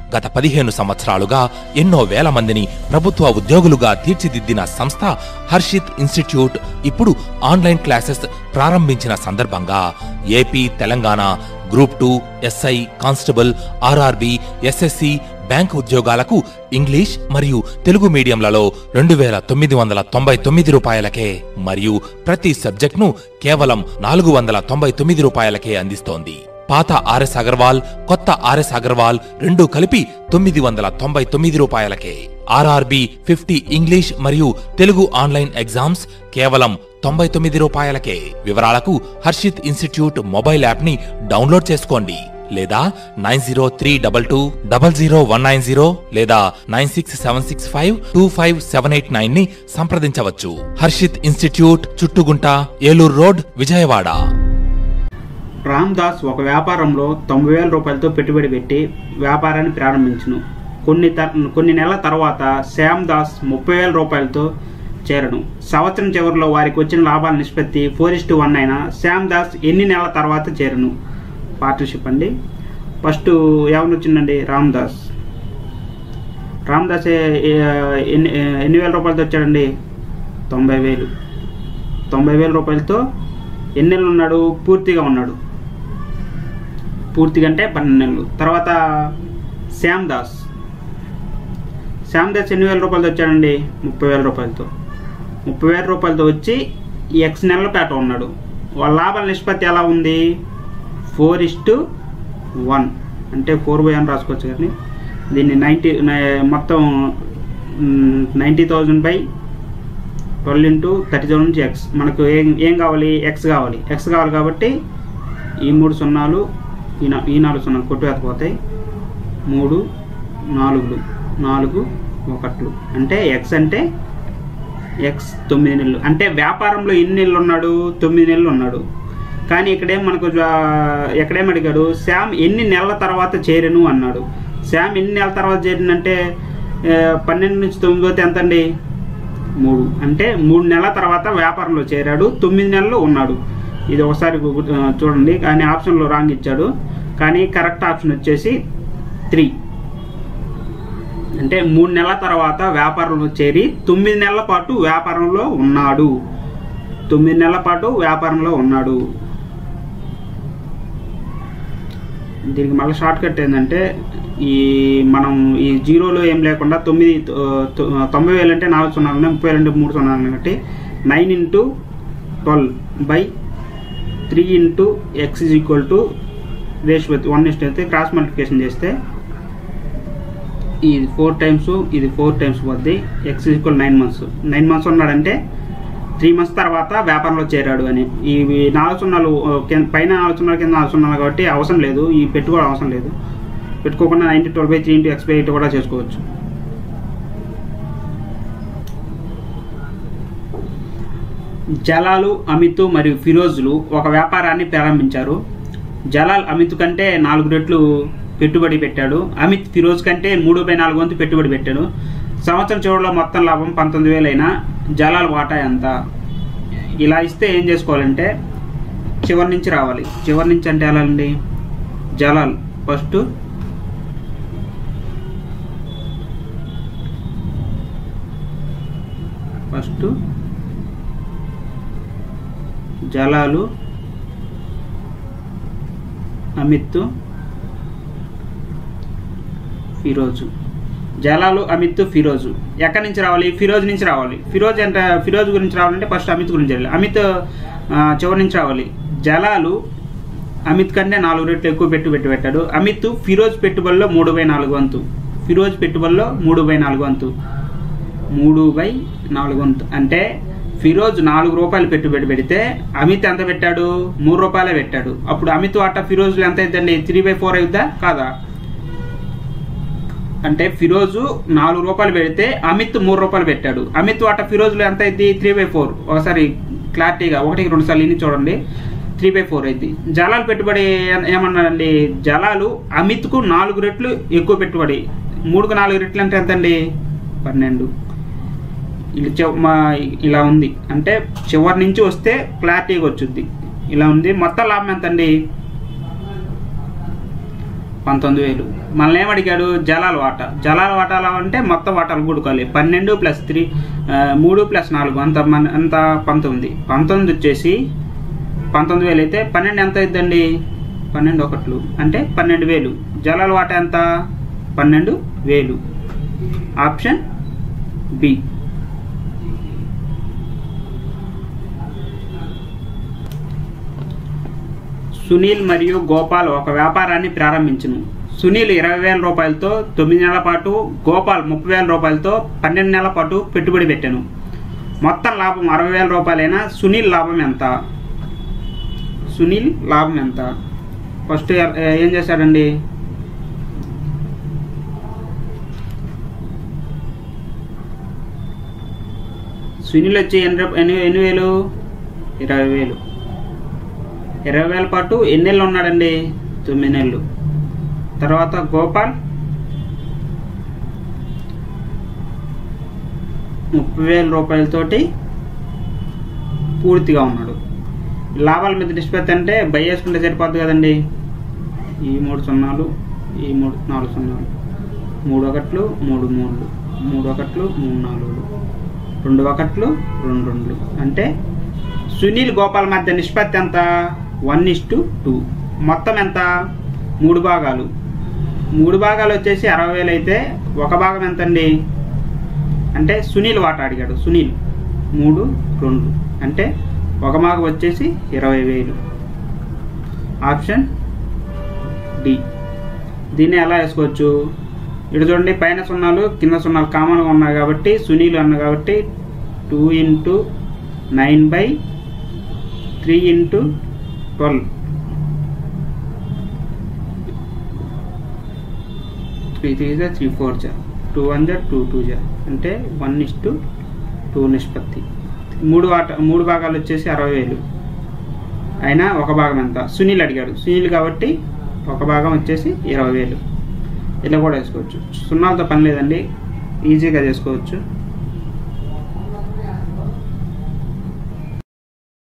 గత పదిహేను సంవత్సరాలుగా ఎన్నో వేల మందిని ప్రభుత్వ ఉద్యోగులుగా తీర్చిదిద్దిన సంస్థ హర్షిత్ ఇన్స్టిట్యూట్ ఇప్పుడు ఆన్లైన్ క్లాసెస్ ప్రారంభించిన సందర్భంగా AP Telangana group two SI constable RRB SSC bank ఉద్యోగాలకు ఇంగ్లీష్ మరియు తెలుగు మీడియంలలో రెండు వేల తొమ్మిది వందల తొంభై తొమ్మిది రూపాయలకే మరియు ప్రతి సబ్జెక్ట్ను కేవలం నాలుగు వందల తొంభై తొమ్మిది రూపాయలకే అందిస్తోంది పాత ఆర్ఎస్ అగర్వాల్ కొత్త ఆర్ఎస్ అగర్వాల్ రెండు కలిపి తొమ్మిది వందల తొంభై తొమ్మిది రూపాయలకే ఆర్ఆర్బి ఫిఫ్టీ ఇంగ్లీష్ మరియు తెలుగు ఆన్లైన్ ఎగ్జామ్స్ కేవలం తొంభై తొమ్మిది రూపాయలకే వివరాలకు హర్షిత్ ఇన్స్టిట్యూట్ మొబైల్ యాప్ ని డౌన్లోడ్ చేసుకోండి లేదా nine zero three double two double zero one nine zero లేదా nine six seven six five two five seven eight nine ని సంప్రదించవచ్చు హర్షిత్ ఇన్స్టిట్యూట్ చుట్టుగుంట ఏలూరు రోడ్ విజయవాడ రామ్ దాస్ ఒక వ్యాపారంలో తొంభై వేల రూపాయలతో పెట్టుబడి పెట్టి వ్యాపారాన్ని ప్రారంభించును కొన్ని త కొన్ని నెలల తర్వాత శ్యామ్ దాస్ ముప్పై వేల రూపాయలతో చేరను సంవత్సరం చివరిలో వారికి వచ్చిన లాభాల నిష్పత్తి ఫోర్ ఇస్ టు వన్ అయినా శ్యామ్ దాస్ ఎన్ని నెలల తర్వాత చేరను పార్ట్నర్షిప్ అండి ఫస్ట్ ఎవరు వచ్చిందండి రామ్ దాస్ రామ్ దాస్ ఏ- ఏ- ఎన్ని ఎన్ని వేల రూపాయలతో వచ్చాడండి తొంభై వేలు తొంభై వేల రూపాయలతో ఎన్ని నెలలు ఉన్నాడు పూర్తిగా ఉన్నాడు పూర్తిగా అంటే పన్నెండు నెలలు తర్వాత శ్యామ్ దాస్ శ్యామ్ దాస్ ఎన్ని వేల రూపాయలతో వచ్చాడండి ముప్పై వేల రూపాయలతో ముప్పై వేల రూపాయలతో వచ్చి ఈ ఎక్స్ నెలల పేట ఉన్నాడు వాళ్ళ లాభాల నిష్పత్తి ఎలా ఉంది ఫోర్ ఇస్ టు వన్ అంటే ఫోర్ బై అని రాసుకోవచ్చు కానీ దీన్ని నైంటీ మొత్తం ninety thousand by twelve into thirty thousand నుంచి ఎక్స్ మనకు ఏం ఏం కావాలి ఎక్స్ కావాలి ఎక్స్ కావాలి కాబట్టి ఈ మూడు సున్నాలు ఈ నా- ఈ నాలుగు సున్నాలు కొట్టువేతపోతాయి మూడు నాలుగులు నాలుగు ఒకట్లు అంటే ఎక్స్ అంటే ఎక్స్ తొమ్మిది నెలలు అంటే వ్యాపారంలో ఎన్ని నెలలు ఉన్నాడు తొమ్మిది నెలలు ఉన్నాడు కానీ ఇక్కడేం మనకు జా- ఎక్కడేం అడిగాడు శామ్ ఎన్ని నెలల తర్వాత చేరను అన్నాడు శామ్ ఎన్ని నెలల తర్వాత చేరినంటే ఆ, పన్నెండు నుంచి తొమ్మిది పోతే ఎంత అండి మూడు అంటే మూడు నెలల తర్వాత వ్యాపారంలో చేరాడు తొమ్మిది నెలలు ఉన్నాడు ఇది ఒకసారి గు- ఆ, చూడండి కానీ ఆప్షన్లో రాంగ్ ఇచ్చాడు కానీ కరెక్ట్ ఆప్షన్ వచ్చేసి త్రీ అంటే మూడు నెలల తర్వాత వ్యాపారంలో చేరి తొమ్మిది నెలల పాటు వ్యాపారంలో ఉన్నాడు తొమ్మిది నెలల పాటు వ్యాపారంలో ఉన్నాడు దీనికి మళ్ళీ షార్ట్ కట్ ఏంటంటే ఈ మనం ఈ జీరోలో ఏం లేకుండా తొమ్మిది ఆ, తొ- తొంభై వేలు అంటే నాలుగు సున్నాలు ఉన్నాయి ముప్పై వేలు అంటే మూడు సున్నాలు ఉన్నాయి కాబట్టి nine into twelve by three into x is equal to ratio one ఇస్ట్ అయితే క్రాస్ మల్టిప్లికేషన్ చేస్తే ఇది ఫోర్ టైమ్స్ ఇది ఫోర్ టైమ్స్ పోద్ది x equal nine months nine months ఉన్నాడంటే త్రీ మంత్స్ తర్వాత వ్యాపారంలో చేరాడు అని ఇవి నాలుగు సున్నాలు ఆ, కింద- పైన నాలుగు సున్నాలు కింద నాలుగు సున్నాలు కాబట్టి అవసరం లేదు ఈ పెట్టుకోవడం అవసరం లేదు పెట్టుకోకుండా ninety twelve by three into x by eight కూడా చేసుకోవచ్చు జలాలు అమిత్ మరియు ఫిరోజులు ఒక వ్యాపారాన్ని ప్రారంభించారు జలాల్ అమిత్ కంటే నాలుగు రెట్లు పెట్టుబడి పెట్టాడు అమిత్ ఫిరోజ్ కంటే మూడు బై నాలుగు వంతు పెట్టుబడి పెట్టాడు సంవత్సరం చివరిలో మొత్తం లాభం పంతొమ్మిది వేలైనా జలాల్ వాటా ఎంత ఇలా ఇస్తే ఏం చేసుకోవాలంటే చివరి నుంచి రావాలి చివరి నుంచి అంటే ఎలా అండి జలాల్ ఫస్ట్ ఫస్ట్ జలాలు అమిత్ ఫిరోజు జలాలు అమిత్ ఫిరోజు ఎక్కడి నుంచి రావాలి ఫిరోజ్ నుంచి రావాలి ఫిరోజ్ అంటే ఫిరోజ్ గురించి రావాలంటే ఫస్ట్ అమిత్ గురించి వెళ్ళాలి అమిత్ ఆ, చివరి నుంచి రావాలి జలాలు అమిత్ కంటే నాలుగు రెట్లు ఎక్కువ పెట్టు పెట్టి పెట్టాడు అమిత్ ఫిరోజ్ పెట్టుబడిలో మూడు బై నాలుగు వంతు ఫిరోజ్ పెట్టుబడిలో మూడు బై నాలుగు వంతు మూడు బై నాలుగు వంతు అంటే ఫిరోజ్ నాలుగు రూపాయలు పెట్టుబడి పెడితే అమిత్ ఎంత పెట్టాడు మూడు రూపాయలే పెట్టాడు అప్పుడు అమిత్ వాటా ఫిరోజ్లు ఎంత అవుతుందండి త్రీ బై ఫోర్ అవుద్దా కాదా అంటే ఫిరోజు నాలుగు రూపాయలు పెడితే అమిత్ మూడు రూపాయలు పెట్టాడు అమిత్ వాటా ఫిరోజులు ఎంత అయింది త్రీ బై ఫోర్ ఒకసారి క్లారిటీగా ఒకటికి రెండు సార్లు ఇన్ని చూడండి త్రీ బై ఫోర్ అయింది జలాలు పెట్టుబడి ఏ- ఏమన్నాడండి జలాలు అమిత్కు నాలుగు రెట్లు ఎక్కువ పెట్టుబడి మూడుకు నాలుగు రెట్లు అంటే ఎంత అండి పన్నెండు ఇలా చివ- మా ఇలా ఉంది అంటే చివరి నుంచి వస్తే క్లారిటీగా వచ్చుద్ది ఇలా ఉంది మొత్తం లాభం ఎంత అండి పంతొమ్మిది వేలు మనల్ని ఏం అడిగాడు జలాల వాటా జలాల వాటాలు అంటే మొత్తం వాటాలు కూడుకోవాలి పన్నెండు ప్లస్ త్రీ ఆ, మూడు ప్లస్ నాలుగు అంత మన అంత పంతొమ్మిది పంతొమ్మిది వచ్చేసి పంతొమ్మిది వేలు అయితే పన్నెండు ఎంత అవుతుందండి పన్నెండు ఒకట్లు అంటే పన్నెండు వేలు జలాల వాటా ఎంత పన్నెండు వేలు ఆప్షన్ బి సునీల్ మరియు గోపాల్ ఒక వ్యాపారాన్ని ప్రారంభించును సునీల్ ఇరవై వేల రూపాయలతో తొమ్మిది నెలల పాటు గోపాల్ ముప్పై వేల రూపాయలతో పన్నెండు నెలల పాటు పెట్టుబడి పెట్టాను మొత్తం లాభం అరవై వేల రూపాయలైనా సునీల్ లాభం ఎంత సునీల్ లాభం ఎంత ఫస్ట్ ఎ- ఏం చేశాడండి సునీల్ వచ్చి ఎన్ని రూప- ఎన్ని ఎన్ని వేలు ఇరవై వేలు ఇరవై వేల పాటు ఎన్ని నెలలు ఉన్నాడండి తొమ్మిది నెలలు తర్వాత గోపాల్ ముప్పై వేల రూపాయలతోటి పూర్తిగా ఉన్నాడు లాభాల మీద నిష్పత్తి అంటే బై వేసుకుంటే సరిపోద్ది కదండి ఈ మూడు సున్నాలు ఈ మూడు నాలుగు సున్నాలు మూడు ఒకట్లు మూడు మూడు మూడు ఒకట్లు మూడు నాలుగులు రెండు ఒకట్లు రెండు రెండులు అంటే సునీల్ గోపాల్ మధ్య నిష్పత్తి ఎంత వన్ ఇస్ టు టూ మొత్తం ఎంత మూడు భాగాలు మూడు భాగాలు వచ్చేసి అరవై వేలు అయితే ఒక భాగం ఎంత అండి అంటే సునీల్ వాటా అడిగాడు సునీల్ మూడు రెండు అంటే ఒక భాగం వచ్చేసి ఇరవై వేలు ఆప్షన్ డి దీన్ని ఎలా వేసుకోవచ్చు ఇటు చూడండి పైన సున్నాలు కింద సున్నాలు కామన్గా ఉన్నాయి కాబట్టి సునీల్ అన్న కాబట్టి two into nine by three into twelve three three జా త్రీ ఫోర్ జా టూ వన్ జా టూ టూ జా అంటే వన్ ఇస్ టు టూ నిష్పత్తి మూడు ఆట మూడు భాగాలు వచ్చేసి అరవై వేలు అయినా ఒక భాగం ఎంత సునీల్ అడిగాడు సునీల్ కాబట్టి ఒక భాగం వచ్చేసి ఇరవై వేలు ఇలా కూడా వేసుకోవచ్చు సున్నాలతో పని లేదండి ఈజీగా చేసుకోవచ్చు